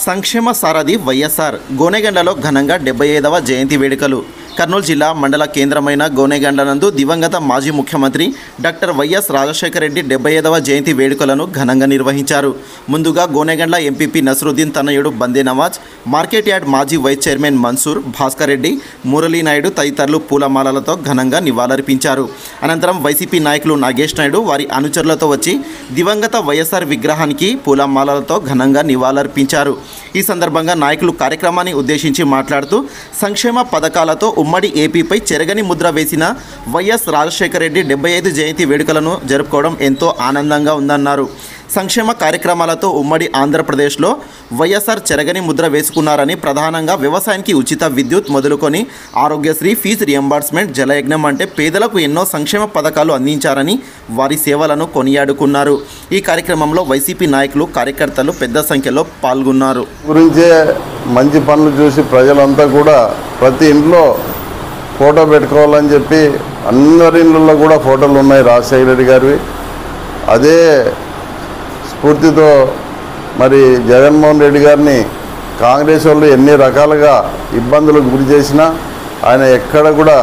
సంక్షేమ సారథి వైఎస్ఆర్ గోనెగండ్లలో ఘనంగా డెబ్బై ఐదవ జయంతి వేడుకలు కర్నూలు జిల్లా మండల కేంద్రమైన గోనెగండ్ల నందు దివంగత మాజీ ముఖ్యమంత్రి డాక్టర్ వైఎస్ రాజశేఖర రెడ్డి డెబ్బై ఐదవ జయంతి వేడుకలను ఘనంగా నిర్వహించారు ముందుగా గోనెగండ్ల ఎంపీపీ నసరుద్దీన్ తనయుడు బందే నవాజ్ మార్కెట్ యార్డ్ మాజీ వైస్ చైర్మన్ మన్సూర్ భాస్కర్ రెడ్డి మురళీనాయుడు తదితరులు పూలమాలలతో ఘనంగా నివాళులర్పించారు అనంతరం వైసీపీ నాయకులు నాగేష్ నాయుడు వారి అనుచరులతో వచ్చి దివంగత వైఎస్ఆర్ విగ్రహానికి పూలమాలలతో ఘనంగా నివాళులర్పించారు ఈ సందర్భంగా నాయకులు కార్యక్రమాన్ని ఉద్దేశించి మాట్లాడుతూ సంక్షేమ పథకాలతో ఉమ్మడి ఏపీపై చెరగని ముద్ర వేసిన వైఎస్ రాజశేఖర రెడ్డి డెబ్బై ఐదు జయంతి వేడుకలను జరుపుకోవడం ఎంతో ఆనందంగా ఉందన్నారు సంక్షేమ కార్యక్రమాలతో ఉమ్మడి ఆంధ్రప్రదేశ్లో వైఎస్ఆర్ చెరగని ముద్ర వేసుకున్నారని ప్రధానంగా వ్యవసాయానికి ఉచిత విద్యుత్ మొదలుకొని ఆరోగ్యశ్రీ ఫీజు రియంబర్స్మెంట్ జలయజ్ఞం అంటే పేదలకు ఎన్నో సంక్షేమ పథకాలు అందించారని వారి సేవలను కొనియాడుకున్నారు ఈ కార్యక్రమంలో వైసీపీ నాయకులు కార్యకర్తలు పెద్ద సంఖ్యలో పాల్గొన్నారు గురించే మంచి పనులు చూసి ప్రజలంతా కూడా ప్రతి ఇంట్లో ఫోటో పెట్టుకోవాలని చెప్పి అందరి ఇళ్ళల్లో కూడా ఫోటోలు ఉన్నాయి రాజశేఖర రెడ్డి గారివి అదే స్ఫూర్తితో మరి జగన్మోహన్ రెడ్డి గారిని కాంగ్రెస్ వాళ్ళు ఎన్ని రకాలుగా ఇబ్బందులకు గురి చేసినా ఆయన ఎక్కడ కూడా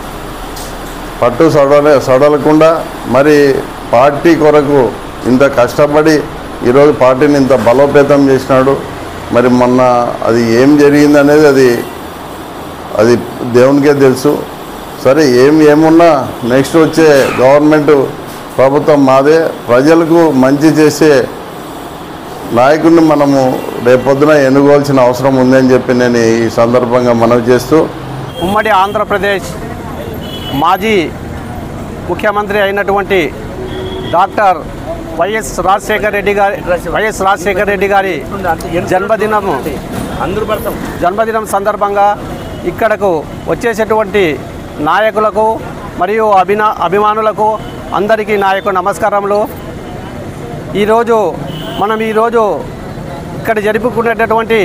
పట్టు సడలే సడలకుండా మరి పార్టీ కొరకు ఇంత కష్టపడి ఈరోజు పార్టీని ఇంత బలోపేతం చేసినాడు మరి మొన్న అది ఏం జరిగింది అనేది అది అది దేవునికే తెలుసు సరే ఏం ఏమున్నా నెక్స్ట్ వచ్చే గవర్నమెంట్ ప్రభుత్వం మాదే ప్రజలకు మంచి చేసే నాయకుడిని మనము రేపొద్దున ఎన్నుకోవాల్సిన అవసరం ఉందని చెప్పి నేను ఈ సందర్భంగా మనవి చేస్తూ ఉమ్మడి ఆంధ్రప్రదేశ్ మాజీ ముఖ్యమంత్రి అయినటువంటి డాక్టర్ వైఎస్ రాజశేఖర రెడ్డి గారి వైఎస్ రాజశేఖర రెడ్డి గారి జన్మదినము జన్మదినం సందర్భంగా ఇక్కడకు వచ్చేసేటువంటి నాయకులకు మరియు అభినా అభిమానులకు అందరికీ నా యొక్క నమస్కారములు ఈరోజు మనం ఈరోజు ఇక్కడ జరుపుకునేటటువంటి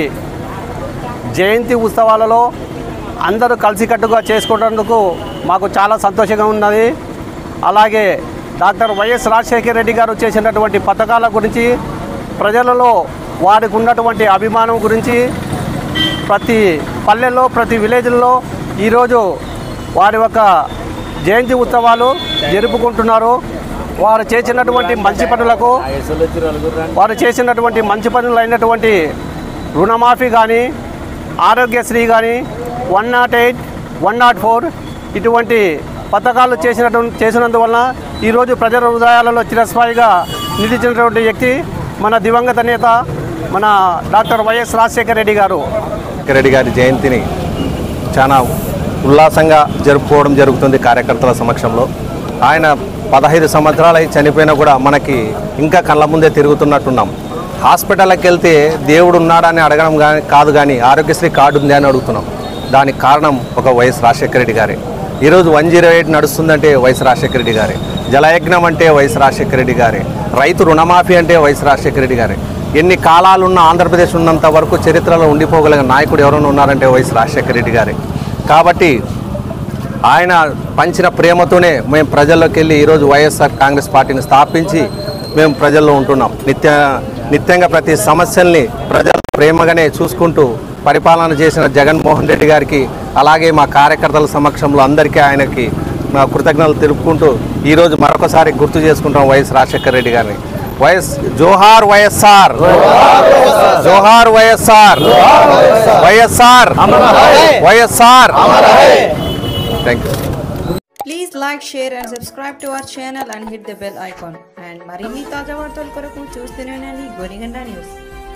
జయంతి ఉత్సవాలలో అందరూ కలిసికట్టుగా చేసుకున్నందుకు మాకు చాలా సంతోషంగా ఉన్నది అలాగే డాక్టర్ వైఎస్ రాజశేఖర రెడ్డి గారు చేసినటువంటి పథకాల గురించి ప్రజలలో వారికి ఉన్నటువంటి అభిమానం గురించి ప్రతి పల్లెల్లో ప్రతి విలేజ్లో ఈరోజు వారి యొక్క జయంతి ఉత్సవాలు జరుపుకుంటున్నారు వారు చేసినటువంటి మంచి పనులకు వారు చేసినటువంటి మంచి పనులు అయినటువంటి రుణమాఫీ కానీ ఆరోగ్యశ్రీ కానీ one not eight one not four ఇటువంటి పథకాలు చేసినటు చేసినందువలన ఈరోజు ప్రజల హృదయాలలో చిరస్థాయిగా నిలిచినటువంటి వ్యక్తి మన దివంగత నేత మన డాక్టర్ వైఎస్ రాజశేఖర రెడ్డి గారు రాజశేఖర రెడ్డి గారి జయంతిని చాలా ఉల్లాసంగా జరుపుకోవడం జరుగుతుంది కార్యకర్తల సమక్షంలో ఆయన పదహైదు సంవత్సరాలు అయి చనిపోయినా కూడా మనకి ఇంకా కళ్ళ ముందే తిరుగుతున్నట్టున్నాం హాస్పిటల్కి వెళ్తే దేవుడు ఉన్నాడని అడగడం కానీ కాదు కానీ ఆరోగ్యశ్రీ కార్డు ఉంది అని అడుగుతున్నాం దానికి కారణం ఒక వైఎస్ రాజశేఖర రెడ్డి గారే ఈరోజు వన్ జీరో ఎయిట్ నడుస్తుందంటే వైఎస్ రాజశేఖర రెడ్డి గారే జలయజ్ఞం అంటే వైఎస్ రాజశేఖర రెడ్డి గారే రైతు రుణమాఫీ అంటే వైఎస్ రాజశేఖర రెడ్డి గారే ఎన్ని కాలాలున్న ఆంధ్రప్రదేశ్ ఉన్నంత వరకు చరిత్రలో ఉండిపోగలిగిన నాయకుడు ఎవరైనా ఉన్నారంటే వైఎస్ రాజశేఖర రెడ్డి గారే కాబట్టి ఆయన పంచిన ప్రేమతోనే మేము ప్రజల్లోకి వెళ్ళి ఈరోజు వైఎస్ఆర్ కాంగ్రెస్ పార్టీని స్థాపించి మేము ప్రజల్లో ఉంటున్నాం నిత్య నిత్యంగా ప్రతి సమస్యల్ని ప్రజలు ప్రేమగానే చూసుకుంటూ పరిపాలన చేసిన జగన్మోహన్ రెడ్డి గారికి అలాగే మా కార్యకర్తల సమక్షంలో అందరికీ ఆయనకి మా కృతజ్ఞతలు తెలుపుకుంటూ ఈరోజు మరొకసారి గుర్తు చేసుకుంటాం వైఎస్ రాజశేఖర రెడ్డి గారిని వైఎస్ జోహార్ వైఎస్ఆర్ జోహార్ YSR YSR YSR thank you Please like, share and subscribe to our channel and hit the bell icon. And మరిన్ని తాజా వార్తల కొరకు చూస్తూనే ఉండండి గోనిగండ న్యూస్